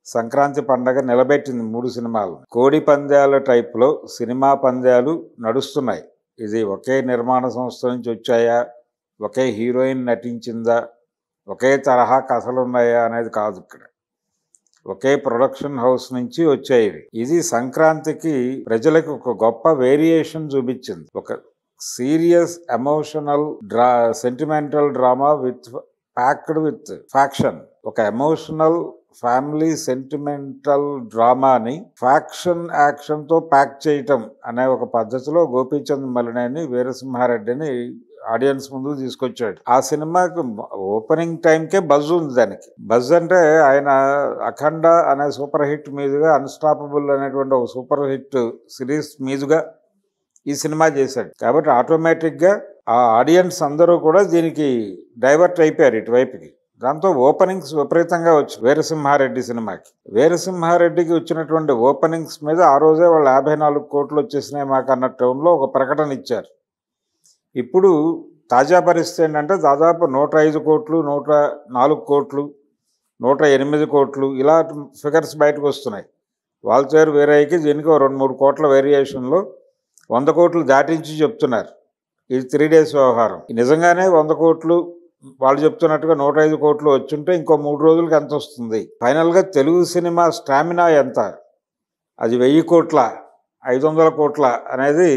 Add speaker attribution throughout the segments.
Speaker 1: సంక్రాంతి పండగ నిలబెట్టింది మూడు సినిమాలు కోడి పందాల టైప్లో సినిమా పందాలు నడుస్తున్నాయి ఇది ఒకే నిర్మాణ సంస్థ నుంచి వచ్చాయా ఒకే హీరోయిన్ నటించిందా ఒకే తరహా కథలు ఉన్నాయా అనేది కాదు ఇక్కడ ఒకే ప్రొడక్షన్ హౌస్ నుంచి వచ్చాయి ఇది సంక్రాంతికి ప్రజలకు ఒక గొప్ప వేరియేషన్ చూపించింది ఒక సీరియస్ ఎమోషనల్ డ్రా sentimental drama with packed with faction ఒక ఎమోషనల్ ఫ్యామిలీ సెంటిమెంటల్ డ్రామాని ఫ్యాక్షన్ యాక్షన్ తో ప్యాక్ చేయటం అనే ఒక పద్ధతిలో గోపీచంద్ మలినేని వీరసింహారెడ్డిని ఆడియన్స్ ముందు తీసుకొచ్చాడు ఆ సినిమాకి ఓపెనింగ్ టైంకే బజ్ ఉంది దానికి బజ్ అంటే ఆయన అఖండ అనే సూపర్ హిట్ మీదుగా అన్స్టాపబుల్ అనేటువంటి ఒక సూపర్ హిట్ సిరీస్ మీదుగా ఈ సినిమా చేశాడు కాబట్టి ఆటోమేటిక్గా ఆ ఆడియన్స్ అందరూ కూడా దీనికి డైవర్ట్ అయిపోయారు ఇటువైపుకి దాంతో ఓపెనింగ్స్ విపరీతంగా వచ్చి వీరసింహారెడ్డి సినిమాకి వీరసింహారెడ్డికి వచ్చినటువంటి ఓపెనింగ్స్ మీద ఆ రోజే వాళ్ళు యాభై నాలుగు కోట్లు వచ్చేసినాయి మాకు అన్న టౌన్లో ఒక ప్రకటన ఇచ్చారు ఇప్పుడు తాజా పరిస్థితి ఏంటంటే దాదాపు నూట ఐదు కోట్లు నూట నాలుగు కోట్లు నూట ఎనిమిది కోట్లు ఇలా ఫిగర్స్ బయటకు వస్తున్నాయి వాల్చేరు వేరేకి దీనికి ఓ రెండు మూడు కోట్ల వేరియేషన్లో వంద కోట్లు దాటించి చెప్తున్నారు ఇది త్రీ డేస్ వ్యవహారం నిజంగానే వంద కోట్లు వాళ్ళు చెప్తున్నట్టుగా నూట ఐదు కోట్లు వచ్చుంటే ఇంకో మూడు రోజులకి ఎంత వస్తుంది ఫైనల్గా తెలుగు సినిమా స్టామినా ఎంత అది వెయ్యి కోట్ల ఐదు వందల కోట్ల అనేది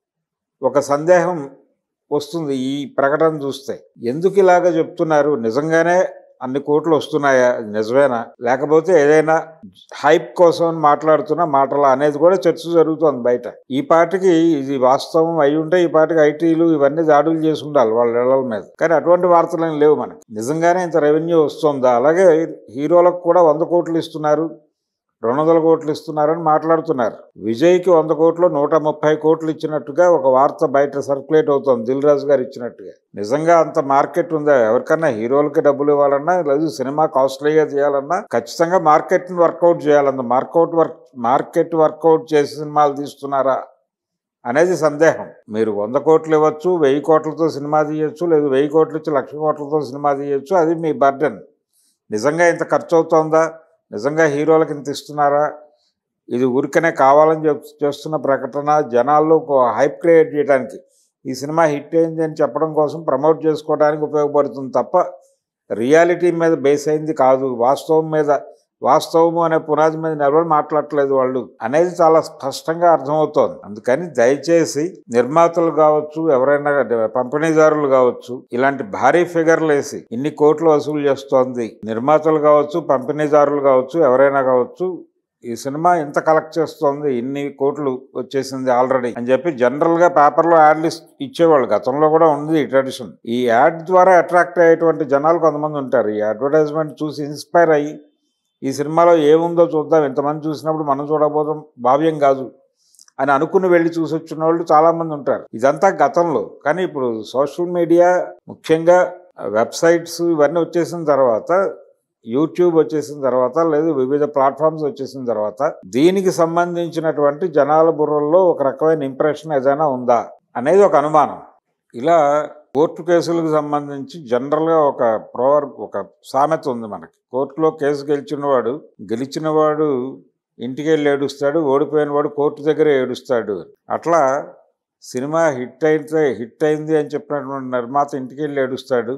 Speaker 1: ఒక సందేహం వస్తుంది ఈ ప్రకటన చూస్తే ఎందుకు ఇలాగ చెప్తున్నారు నిజంగానే అన్ని కోట్లు వస్తున్నాయా అది నిజమేనా లేకపోతే ఏదైనా హైప్ కోసం అని మాట్లాడుతున్న మాటల అనేది కూడా చర్చ జరుగుతోంది బయట ఈ పాటికి ఇది వాస్తవం అయి ఉంటే ఈ పాటికి ఐటీలు ఇవన్నీ దాడులు చేసి ఉండాలి వాళ్ళ ఇళ్ల మీద కానీ అటువంటి వార్తలు ఏం లేవు మనకి నిజంగానే ఇంత రెవెన్యూ వస్తుందా అలాగే హీరోలకు కూడా వంద కోట్లు ఇస్తున్నారు రెండు వందల కోట్లు ఇస్తున్నారని మాట్లాడుతున్నారు విజయ్కి వంద కోట్లు నూట ముప్పై కోట్లు ఇచ్చినట్టుగా ఒక వార్త బయట సర్క్యులేట్ అవుతుంది దిల్ రాజు గారు ఇచ్చినట్టుగా నిజంగా అంత మార్కెట్ ఉందా ఎవరికన్నా హీరోలకి డబ్బులు ఇవ్వాలన్నా లేదు సినిమా కాస్ట్లీగా చేయాలన్నా ఖచ్చితంగా మార్కెట్ని వర్కౌట్ చేయాలన్న మార్కౌట్ వర్క్ మార్కెట్ వర్కౌట్ చేసి సినిమాలు తీస్తున్నారా అనేది సందేహం మీరు వంద కోట్లు ఇవ్వచ్చు వెయ్యి కోట్లతో సినిమా తీయొచ్చు లేదు వెయ్యి కోట్లు ఇచ్చి లక్ష కోట్లతో సినిమా తీయొచ్చు అది మీ బర్డెన్ నిజంగా ఇంత ఖర్చు అవుతోందా నిజంగా హీరోలకు ఇంత ఇస్తున్నారా ఇది ఊరికనే కావాలని చెప్ చేస్తున్న ప్రకటన జనాల్లో ఒక హైప్ క్రియేట్ చేయడానికి ఈ సినిమా హిట్ అయింది అని చెప్పడం కోసం ప్రమోట్ చేసుకోవడానికి ఉపయోగపడుతుంది తప్ప రియాలిటీ మీద బేస్ అయింది కాదు వాస్తవం మీద వాస్తవము అనే పునాది మీద నిలబడి మాట్లాడట్లేదు వాళ్ళు అనేది చాలా స్పష్టంగా అర్థమవుతోంది అందుకని దయచేసి నిర్మాతలు కావచ్చు ఎవరైనా పంపిణీదారులు కావచ్చు ఇలాంటి భారీ ఫిగర్లు వేసి ఇన్ని కోట్లు వసూలు చేస్తోంది నిర్మాతలు కావచ్చు పంపిణీదారులు కావచ్చు ఎవరైనా కావచ్చు ఈ సినిమా ఇంత కలెక్ట్ చేస్తోంది ఇన్ని కోట్లు వచ్చేసింది ఆల్రెడీ అని చెప్పి జనరల్ గా పేపర్లో యాడ్లు ఇస్- ఇచ్చేవాళ్ళు గతంలో కూడా ఉంది ఈ ట్రెడిషన్ ఈ యాడ్ ద్వారా అట్రాక్ట్ అయ్యేటువంటి జనాలు కొంతమంది ఉంటారు ఈ అడ్వర్టైజ్మెంట్ చూసి ఇన్స్పైర్ అయ్యి ఈ సినిమాలో ఏముందో చూద్దాం ఇంతమంది చూసినప్పుడు మనం చూడకపోవడం భావ్యం కాదు అని అనుకుని వెళ్ళి చూసి వచ్చిన వాళ్ళు చాలామంది ఉంటారు ఇదంతా గతంలో కానీ ఇప్పుడు సోషల్ మీడియా ముఖ్యంగా వెబ్సైట్స్ ఇవన్నీ వచ్చేసిన తర్వాత యూట్యూబ్ వచ్చేసిన తర్వాత లేదు వివిధ ప్లాట్ఫామ్స్ వచ్చేసిన తర్వాత దీనికి సంబంధించినటువంటి జనాల బుర్రల్లో ఒక రకమైన ఇంప్రెషన్ ఏదైనా ఉందా అనేది ఒక అనుమానం ఇలా కోర్టు కేసులకు సంబంధించి జనరల్గా ఒక ప్రోవర్ ఒక సామెత ఉంది మనకి కోర్టులో కేసు గెలిచినవాడు గెలిచినవాడు ఇంటికి వెళ్ళి ఏడుస్తాడు ఓడిపోయిన వాడు కోర్టు దగ్గర ఏడుస్తాడు అట్లా సినిమా హిట్ అయితే హిట్ అయింది అని చెప్పినటువంటి నిర్మాత ఇంటికి వెళ్ళి ఏడుస్తాడు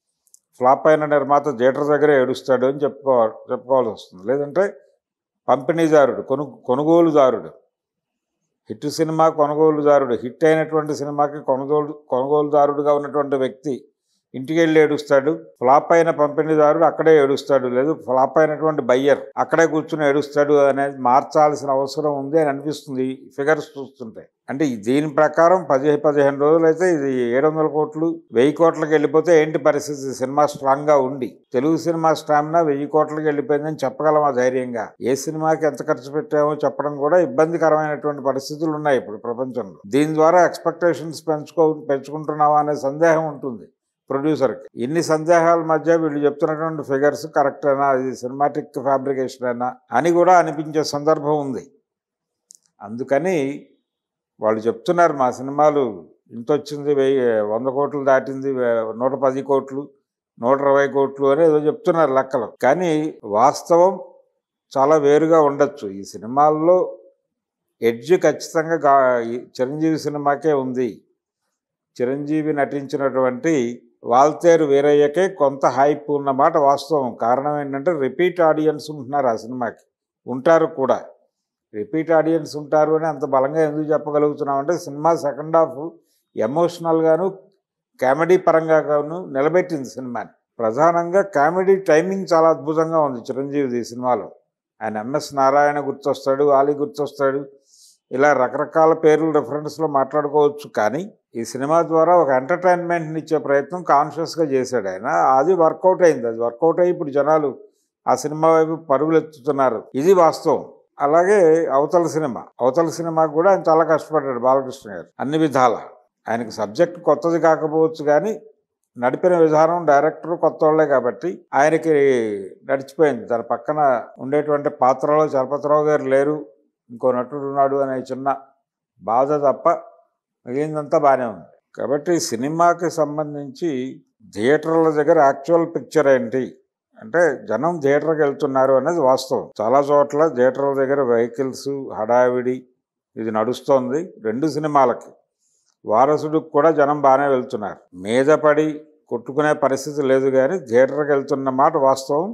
Speaker 1: ఫ్లాప్ అయిన నిర్మాత థియేటర్ దగ్గర ఏడుస్తాడు అని చెప్పుకోవాలి చెప్పుకోవాల్సి వస్తుంది లేదంటే పంపిణీదారుడు కొను కొనుగోలుదారుడు హిట్ సినిమా కొనుగోలుదారుడు హిట్ అయినటువంటి సినిమాకి కొనుగోలు కొనుగోలుదారుడుగా ఉన్నటువంటి వ్యక్తి ఇంటికి వెళ్ళి ఏడుస్తాడు ఫ్లాప్ అయిన పంపిణీదారుడు అక్కడే ఏడుస్తాడు లేదు ఫ్లాప్ అయినటువంటి బయ్యర్ అక్కడే కూర్చుని ఏడుస్తాడు అనేది మార్చాల్సిన అవసరం ఉంది అని అనిపిస్తుంది ఫిగర్స్ చూస్తుంటే అంటే ఈ దీని ప్రకారం పది పదిహేను రోజులు అయితే ఇది ఏడు వందల కోట్లు వెయ్యి కోట్లకి వెళ్ళిపోతే ఏంటి పరిస్థితి సినిమా స్ట్రాంగ్ గా ఉండి తెలుగు సినిమా స్టామినా వెయ్యి కోట్లకి వెళ్ళిపోయిందని చెప్పగలమా ధైర్యంగా ఏ సినిమాకి ఎంత ఖర్చు పెట్టామో చెప్పడం కూడా ఇబ్బందికరమైనటువంటి పరిస్థితులు ఉన్నాయి ఇప్పుడు ప్రపంచంలో దీని ద్వారా ఎక్స్పెక్టేషన్స్ పెంచుకో పెంచుకుంటున్నావా అనే సందేహం ఉంటుంది ప్రొడ్యూసర్కి ఇన్ని సందేహాల మధ్య వీళ్ళు చెప్తున్నటువంటి ఫిగర్స్ కరెక్టేనా ఇది సినిమాటిక్ ఫ్యాబ్రికేషన్ అయినా అని కూడా అనిపించే సందర్భం ఉంది అందుకని వాళ్ళు చెప్తున్నారు మా సినిమాలు ఇంత వచ్చింది వెయ్యి వంద కోట్లు దాటింది వే- నూట పది కోట్లు నూట ఇరవై కోట్లు అని ఏదో చెప్తున్నారు లెక్కలు కానీ వాస్తవం చాలా వేరుగా ఉండొచ్చు ఈ సినిమాల్లో ఎడ్జ్ ఖచ్చితంగా గా ఈ చిరంజీవి సినిమాకే ఉంది చిరంజీవి నటించినటువంటి వాల్తేరు వీరయ్యకే కొంత హైప్ ఉన్నమాట వాస్తవం కారణం ఏంటంటే రిపీట్ ఆడియన్స్ ఉంటున్నారు ఆ సినిమాకి ఉంటారు కూడా రిపీట్ ఆడియన్స్ ఉంటారు అని అంత బలంగా ఎందుకు చెప్పగలుగుతున్నాం అంటే సినిమా సెకండ్ హాఫ్ ఎమోషనల్గాను కామెడీ పరంగా గాను నిలబెట్టింది సినిమాని ప్రధానంగా కామెడీ టైమింగ్ చాలా అద్భుతంగా ఉంది చిరంజీవిది ఈ సినిమాలో ఆయన ఎంఎస్ నారాయణ గుర్తొస్తాడు ఆలీ గుర్తొస్తాడు ఇలా రకరకాల పేర్లు రెఫరెన్స్లో మాట్లాడుకోవచ్చు కానీ ఈ సినిమా ద్వారా ఒక ఎంటర్టైన్మెంట్ని ఇచ్చే ప్రయత్నం కాన్షియస్గా చేశాడు ఆయన అది వర్కౌట్ అయింది అది వర్కౌట్ అయ్యి ఇప్పుడు జనాలు ఆ సినిమా వైపు పరుగులు ఎత్తుతున్నారు ఇది వాస్తవం అలాగే అవతల సినిమా అవతల సినిమాకు కూడా ఆయన చాలా కష్టపడ్డాడు బాలకృష్ణ గారు అన్ని విధాల ఆయనకి సబ్జెక్ట్ కొత్తది కాకపోవచ్చు కానీ నడిపిన విధానం డైరెక్టర్ కొత్త వాళ్ళే కాబట్టి ఆయనకి నడిచిపోయింది తన పక్కన ఉండేటువంటి పాత్రలో చలపతిరావు గారు లేరు ఇంకో నటుడు ఉన్నాడు అనే చిన్న బాధ తప్ప మిగిలిందంతా బాగానే ఉంది కాబట్టి సినిమాకి సంబంధించి థియేటర్ల దగ్గర యాక్చువల్ పిక్చర్ ఏంటి అంటే జనం థియేటర్కి వెళ్తున్నారు అనేది వాస్తవం చాలా చోట్ల థియేటర్ల దగ్గర వెహికల్స్ హడావిడి ఇది నడుస్తోంది రెండు సినిమాలకి వారసుడికి కూడా జనం బాగానే వెళ్తున్నారు మీద పడి కొట్టుకునే పరిస్థితి లేదు కానీ థియేటర్కి వెళ్తున్న మాట వాస్తవం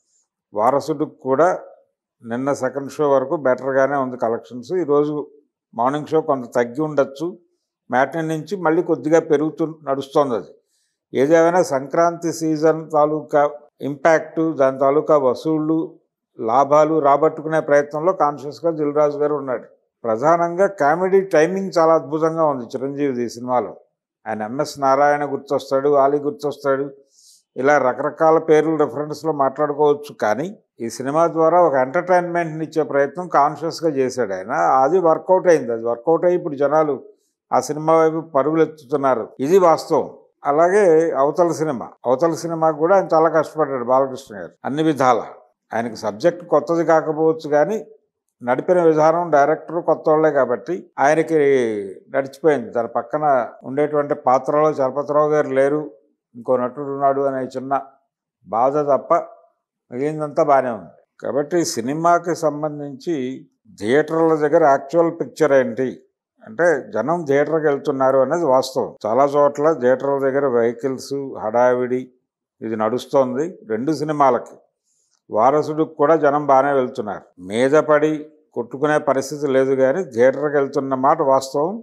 Speaker 1: వారసుడికి కూడా నిన్న సెకండ్ షో వరకు బెటర్గానే ఉంది కలెక్షన్స్ ఈరోజు మార్నింగ్ షో కొంత తగ్గి ఉండొచ్చు మ్యాట్ని నుంచి మళ్ళీ కొద్దిగా పెరుగుతూ నడుస్తోంది అది ఏదేమైనా సంక్రాంతి సీజన్ తాలూకా ఇంపాక్ట్ దాని తాలూకా వసూళ్ళు లాభాలు రాబట్టుకునే ప్రయత్నంలో కాన్షియస్గా దిల్రాజు గారు ఉన్నాడు ప్రధానంగా కామెడీ టైమింగ్ చాలా అద్భుతంగా ఉంది చిరంజీవిది ఈ సినిమాలో ఆయన ఎంఎస్ నారాయణ గుర్తొస్తాడు ఆలీ గుర్తొస్తాడు ఇలా రకరకాల పేర్లు రెఫరెన్స్లో మాట్లాడుకోవచ్చు కానీ ఈ సినిమా ద్వారా ఒక ఎంటర్టైన్మెంట్ని ఇచ్చే ప్రయత్నం కాన్షియస్గా చేశాడు ఆయన అది వర్కౌట్ అయింది అది వర్కౌట్ అయ్యి ఇప్పుడు జనాలు ఆ సినిమా వైపు పరుగులు ఎత్తుతున్నారు ఇది వాస్తవం అలాగే అవతల సినిమా అవతల సినిమాకు కూడా ఆయన చాలా కష్టపడ్డాడు బాలకృష్ణ గారు అన్ని విధాల ఆయనకి సబ్జెక్ట్ కొత్తది కాకపోవచ్చు కానీ నడిపిన విధానం డైరెక్టర్ కొత్త వాళ్ళే కాబట్టి ఆయనకి నడిచిపోయింది తన పక్కన ఉండేటువంటి పాత్రలో చలపతిరావు గారు లేరు ఇంకో నటుడు ఉన్నాడు అనే చిన్న బాధ తప్ప మిగిలిందంతా బాగానే ఉంది కాబట్టి సినిమాకి సంబంధించి థియేటర్ల దగ్గర యాక్చువల్ పిక్చర్ ఏంటి అంటే జనం థియేటర్కి వెళ్తున్నారు అనేది వాస్తవం చాలా చోట్ల థియేటర్ల దగ్గర వెహికల్స్ హడావిడి ఇది నడుస్తోంది రెండు సినిమాలకి వారసుడికి కూడా జనం బాగానే వెళ్తున్నారు మీద పడి కొట్టుకునే పరిస్థితి లేదు కానీ థియేటర్కి వెళ్తున్న మాట వాస్తవం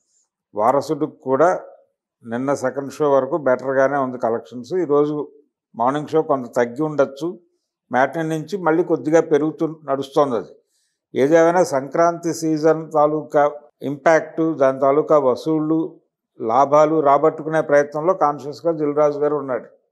Speaker 1: వారసుడికి కూడా నిన్న సెకండ్ షో వరకు బెటర్గానే ఉంది కలెక్షన్స్ ఈరోజు మార్నింగ్ షో కొంత తగ్గి ఉండొచ్చు మ్యాట్ని నుంచి మళ్ళీ కొద్దిగా పెరుగుతూ నడుస్తోంది అది ఏదేమైనా సంక్రాంతి సీజన్ తాలూకా ఇంపాక్ట్ దాని తాలూకా వసూళ్ళు లాభాలు రాబట్టుకునే ప్రయత్నంలో కాన్షియస్గా దిల్రాజు గారు ఉన్నాడు